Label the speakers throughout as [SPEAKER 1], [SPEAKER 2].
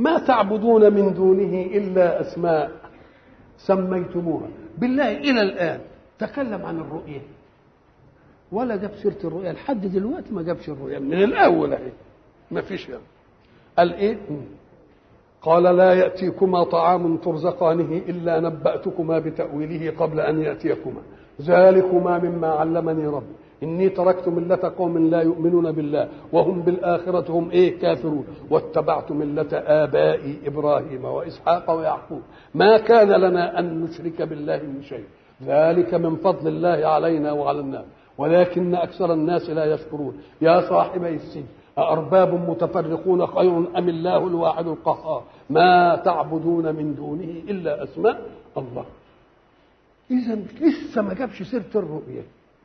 [SPEAKER 1] ما تعبدون من دونه الا اسماء سميتموها بالله الى الان تكلم عن الرؤيه ولا جاب سيره الرؤيا لحد دلوقتي ما جابش الرؤيا من الاول اهي ما فيش يعني. قال ايه قال لا ياتيكما طعام ترزقانه الا نباتكما بتاويله قبل ان ياتيكما ذلكما مما علمني ربي إني تركت ملة قوم لا يؤمنون بالله وهم بالآخرة هم إيه كافرون واتبعت ملة آبائي إبراهيم وإسحاق ويعقوب ما كان لنا أن نشرك بالله من شيء ذلك من فضل الله علينا وعلى الناس ولكن أكثر الناس لا يشكرون يا صاحبي السجن أأرباب متفرقون خير أم الله الواحد القهار ما تعبدون من دونه إلا أسماء الله إذا لسه ما جابش سيرة الرؤية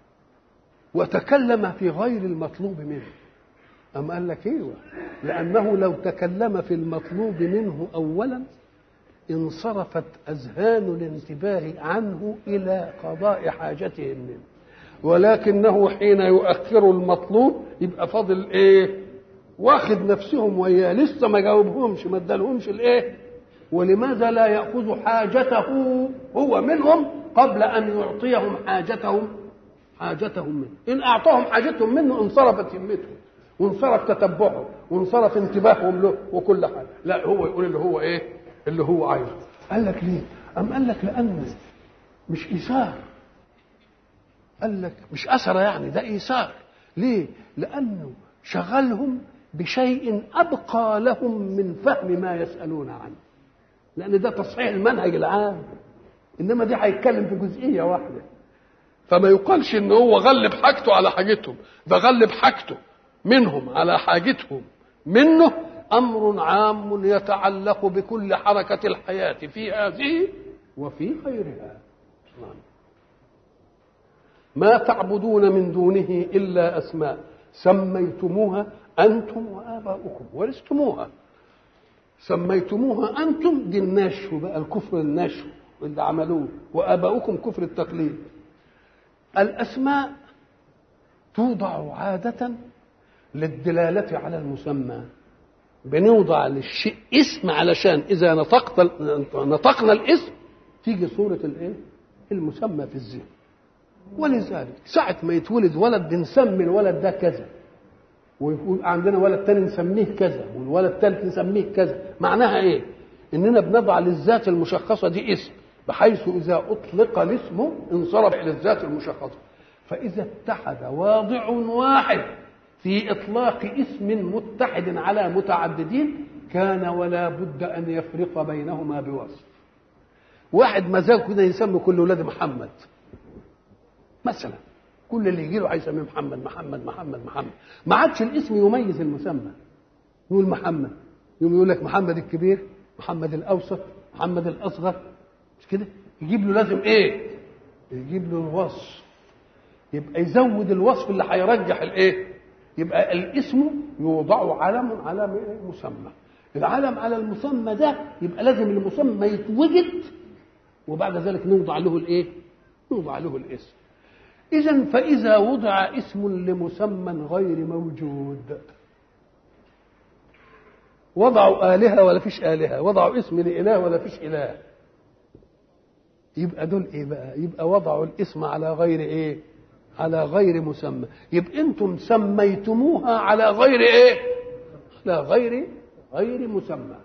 [SPEAKER 1] وتكلم في غير المطلوب منه أم قال لك ايوه لأنه لو تكلم في المطلوب منه أولا انصرفت أذهان الانتباه عنه إلى قضاء حاجتهم منه ولكنه حين يؤخر المطلوب يبقى فاضل ايه واخد نفسهم وياه لسه ما جاوبهمش ما ادالهمش الايه ولماذا لا ياخذ حاجته هو منهم قبل ان يعطيهم حاجتهم حاجتهم منه ان اعطاهم حاجتهم منه انصرفت همتهم وانصرف تتبعهم وانصرف انتباههم له وكل حاجه لا هو يقول اللي هو ايه اللي هو عايزه قال لك ليه ام قال لك لان مش ايثار قال لك مش اثر يعني ده ايثار ليه لانه شغلهم بشيء ابقى لهم من فهم ما يسالون عنه لان ده تصحيح المنهج العام انما دي هيتكلم في جزئيه واحده فما يقالش ان هو غلب حاجته على حاجتهم ده غلب حاجته منهم على حاجتهم منه امر عام يتعلق بكل حركه الحياه في هذه وفي غيرها ما تعبدون من دونه الا اسماء سميتموها انتم واباؤكم ورثتموها سميتموها انتم دي النشو بقى الكفر النشو اللي عملوه واباؤكم كفر التقليد الاسماء توضع عاده للدلاله على المسمى بنوضع للشيء اسم علشان اذا نطقت نطقنا الاسم تيجي صوره الايه المسمى في الذهن ولذلك ساعة ما يتولد ولد بنسمي الولد ده كذا ويقول عندنا ولد تاني نسميه كذا والولد الثالث نسميه كذا معناها ايه اننا بنضع للذات المشخصة دي اسم بحيث اذا اطلق الاسم انصرف الى الذات المشخصة فاذا اتحد واضع واحد في اطلاق اسم متحد على متعددين كان ولا بد ان يفرق بينهما بوصف واحد مزاجه كده يسمي كل ولاد محمد مثلا كل اللي يجي له هيسميه محمد محمد محمد محمد ما عادش الاسم يميز المسمى يقول محمد يقوم يقول لك محمد الكبير محمد الاوسط محمد الاصغر مش كده يجيب له لازم ايه يجيب له الوصف يبقى يزود الوصف اللي هيرجح الايه يبقى الاسم يوضع علم على مسمى العلم على المسمى ده يبقى لازم المسمى يتوجد وبعد ذلك نوضع له الايه نوضع له الاسم إذا فإذا وضع اسم لمسمى غير موجود وضعوا آلهة ولا فيش آلهة وضعوا اسم لإله ولا فيش إله يبقى دول إيه بقى يبقى وضعوا الاسم على غير إيه على غير مسمى يبقى أنتم سميتموها على غير إيه على غير غير مسمى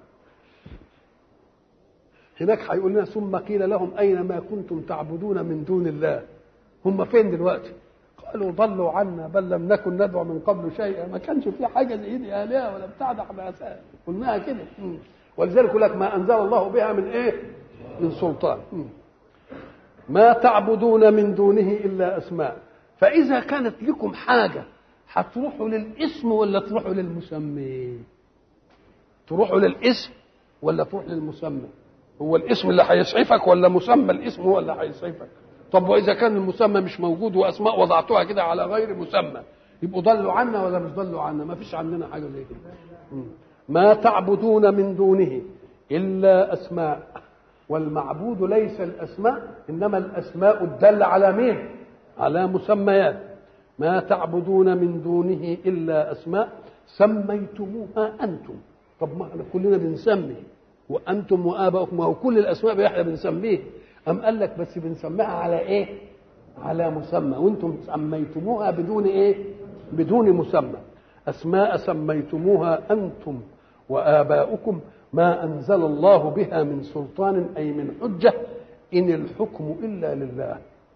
[SPEAKER 1] هناك هيقول لنا ثم قيل لهم أين ما كنتم تعبدون من دون الله هم فين دلوقتي قالوا ضلوا عنا بل لم نكن ندعو من قبل شيئا ما كانش في حاجه زي دي الهه ولا بتاع ده احنا قلناها كده ولذلك يقول لك ما انزل الله بها من ايه من سلطان ما تعبدون من دونه الا اسماء فاذا كانت لكم حاجه هتروحوا للاسم ولا تروحوا للمسمى تروحوا للاسم ولا تروح للمسمى هو الاسم اللي هيسعفك ولا مسمى الاسم هو اللي هيسعفك طب واذا كان المسمى مش موجود واسماء وضعتوها كده على غير مسمى يبقوا ضلوا عنا ولا مش ضلوا عنا ما فيش عندنا حاجه زي كده ما تعبدون من دونه الا اسماء والمعبود ليس الاسماء انما الاسماء الداله على مين على مسميات ما تعبدون من دونه الا اسماء سميتموها انتم طب ما احنا كلنا بنسمي وانتم واباؤكم ما هو كل الاسماء احنا بنسميه ام قال لك بس بنسميها على ايه على مسمى وانتم سميتموها بدون ايه بدون مسمى اسماء سميتموها انتم واباؤكم ما انزل الله بها من سلطان اي من حجه ان الحكم الا لله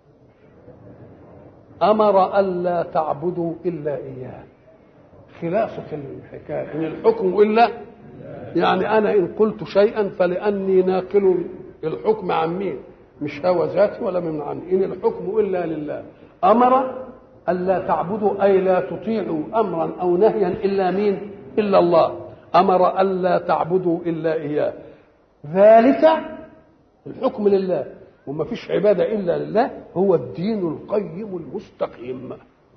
[SPEAKER 1] امر الا تعبدوا الا اياه خلاصه الحكايه ان الحكم الا يعني انا ان قلت شيئا فلاني ناقل الحكم عن مين مش هوى ذاتي ولا من عني ان الحكم الا لله امر الا تعبدوا اي لا تطيعوا امرا او نهيا الا مين الا الله امر الا تعبدوا الا اياه ذلك الحكم لله وما فيش عباده الا لله هو الدين القيم المستقيم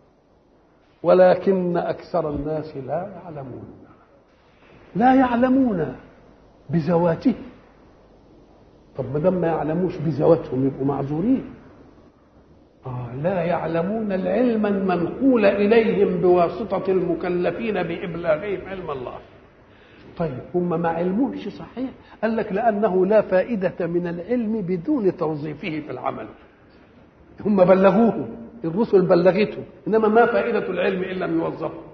[SPEAKER 1] ولكن اكثر الناس لا يعلمون لا يعلمون بذواته طب ما دام ما يعلموش بذواتهم يبقوا معذورين آه لا يعلمون العلم المنقول إليهم بواسطة المكلفين بإبلاغهم علم الله طيب هم ما علموش صحيح قال لك لأنه لا فائدة من العلم بدون توظيفه في العمل هم بلغوه الرسل بلغته إنما ما فائدة العلم إن لم يوظفه